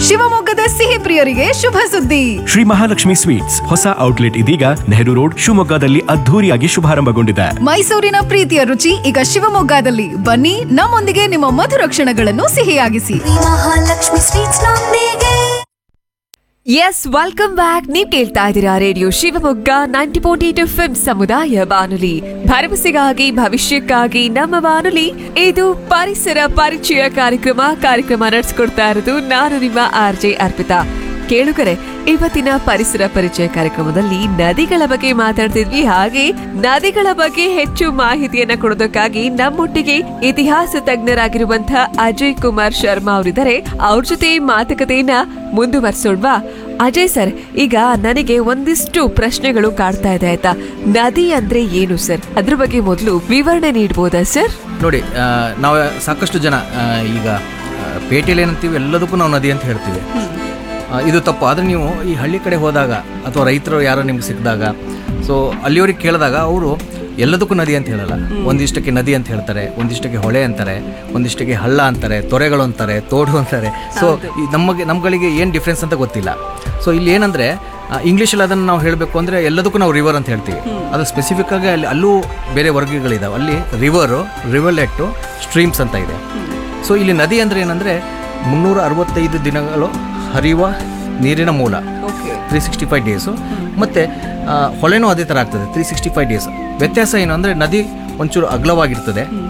ಶಿವಮೊಗ್ಗದ ಸಿಹಿ ಪ್ರಿಯರಿಗೆ ಶುಭ ಸುದ್ದಿ ಶ್ರೀ ಮಹಾಲಕ್ಷ್ಮಿ ಸ್ವೀಟ್ಸ್ ಹೊಸ ಔಟ್ಲೆಟ್ ಇದೀಗ ನೆಹರು ರೋಡ್ ಶಿವಮೊಗ್ಗದಲ್ಲಿ ಅದ್ಧೂರಿಯಾಗಿ ಶುಭಾರಂಭಗೊಂಡಿದೆ ಮೈಸೂರಿನ ಪ್ರೀತಿಯ ರುಚಿ ಈಗ ಶಿವಮೊಗ್ಗದಲ್ಲಿ ಬನ್ನಿ ನಮ್ಮೊಂದಿಗೆ ನಿಮ್ಮ ಮಧುರ ಕ್ಷಣಗಳನ್ನು ಸಿಹಿಯಾಗಿಸಿ ಮಹಾಲಕ್ಷ್ಮಿ ಸ್ವೀಟ್ಸ್ ನೊಂದಿಗೆ ಎಸ್ ವೆಲ್ಕಮ್ ಬ್ಯಾಕ್ ನೀವ್ ಕೇಳ್ತಾ ಇದ್ದೀರಾ radio Shivamogga ninety point eight F ಸಮುದಾಯ ಬಾನುಲಿ ಭರವಸೆಗಾಗಿ ಭವಿಷ್ಯಕ್ಕಾಗಿ ನಮ್ಮ ಬಾನುಲಿ ಇದು ಪರಿಸರ ಪರಿಚಯ ಕಾರ್ಯಕ್ರಮ ಕಾರ್ಯಕ್ರಮ ನಡೆಸ್ಕೊಡ್ತಾ ಇರೋದು ನಾನು ನಿಮ್ಮ ಆರ್ ಜೆ ಅರ್ಪಿತಾ ಕೇಳುಗರೆ ಇವತ್ತಿನ ಪರಿಸರ ಪರಿಚಯ ಕಾರ್ಯಕ್ರಮದಲ್ಲಿ ನದಿಗಳ ಬಗ್ಗೆ ಮಾತಾಡ್ತಿದ್ವಿ ಹಾಗೆ ನದಿಗಳ ಬಗ್ಗೆ ಹೆಚ್ಚು ಮಾಹಿತಿಯನ್ನ ಕೊಡೋದಕ್ಕಾಗಿ ನಮ್ಮೊಟ್ಟಿಗೆ ಇತಿಹಾಸ ತಜ್ಞರಾಗಿರುವಂತಹ ಅಜಯ್ ಕುಮಾರ್ ಶರ್ಮಾ ಅವರಿದ್ದಾರೆ ಅವ್ರ ಜೊತೆ ಮಾತುಕತೆಯನ್ನ ಮುಂದುವರ್ಸೋಣ್ವಾ ಅಜಯ್ ಸರ್ ಈಗ ನನಗೆ ಒಂದಿಷ್ಟು ಪ್ರಶ್ನೆಗಳು ಕಾಡ್ತಾ ಇದೆ ಆಯ್ತಾ ನದಿ ಅಂದ್ರೆ ಏನು ಸರ್ ಅದ್ರ ಬಗ್ಗೆ ಮೊದಲು ವಿವರಣೆ ನೀಡ್ಬೋದಾ ಸರ್ ನೋಡಿ ಆ, ನಾವು ಸಾಕಷ್ಟು ಜನ ಆ, ಈಗ ಆ, ಪೇಟೆಯಲ್ಲಿ ಏನಂತೀವಿ ಎಲ್ಲದಕ್ಕೂ ನಾವು ನದಿ ಅಂತ ಹೇಳ್ತೀವಿ ಆ, ಇದು ತಪ್ಪು ಆದರೆ ನೀವು ಈ ಹಳ್ಳಿ ಕಡೆ ಹೋದಾಗ ಅಥವಾ ರೈತರು ಯಾರೋ ನಿಮ್ಗೆ ಸಿಕ್ಕಿದಾಗ ಸೊ ಅಲ್ಲಿಯವ್ರಿಗೆ ಕೇಳಿದಾಗ ಅವರು ಎಲ್ಲದಕ್ಕೂ ನದಿ ಅಂತ ಹೇಳಲ್ಲ ಒಂದಿಷ್ಟಕ್ಕೆ ನದಿ ಅಂತ ಹೇಳ್ತಾರೆ ಒಂದಿಷ್ಟಕ್ಕೆ ಹೊಳೆ ಅಂತಾರೆ ಒಂದಿಷ್ಟಕ್ಕೆ ಹಳ್ಳ ಅಂತಾರೆ ತೊರೆಗಳು ಅಂತಾರೆ ತೋಡು ಅಂತಾರೆ ಸೊ ನಮಗೆ ನಮ್ಗಳಿಗೆ ಏನು ಡಿಫ್ರೆನ್ಸ್ ಅಂತ ಗೊತ್ತಿಲ್ಲ ಸೊ ಇಲ್ಲಿ ಏನಂದರೆ ಇಂಗ್ಲೀಷಲ್ಲಿ ಅದನ್ನು ನಾವು ಹೇಳಬೇಕು ಅಂದರೆ ಎಲ್ಲದಕ್ಕೂ ನಾವು ರಿವರ್ ಅಂತ ಹೇಳ್ತೀವಿ ಅದು ಸ್ಪೆಸಿಫಿಕ್ ಆಗಿ ಅಲ್ಲಿ ಅಲ್ಲೂ ಬೇರೆ ವರ್ಗಗಳಿದಾವೆ ಅಲ್ಲಿ ರಿವರು ರಿವರ್ಲೆಟ್ಟು ಸ್ಟ್ರೀಮ್ಸ್ ಅಂತ ಇದೆ ಸೊ ಇಲ್ಲಿ ನದಿ ಅಂದರೆ ಏನಂದರೆ ಮುನ್ನೂರ ಅರವತ್ತೈದು ದಿನಗಳು ಹರಿಯುವ ನೀರಿನ ಮೂಲ ತ್ರೀ ಸಿಕ್ಸ್ಟಿ ಫೈವ್ ಡೇಸು ಮತ್ತು ಹೊಳೆನೂ ಅದೇ ಥರ ಆಗ್ತದೆ ತ್ರೀ ಸಿಕ್ಸ್ಟಿ ಫೈವ್ ಡೇಸ್ ವ್ಯತ್ಯಾಸ ಏನು ಅಂದರೆ ನದಿ ಒಂಚೂರು ಅಗಲವಾಗಿರ್ತದೆ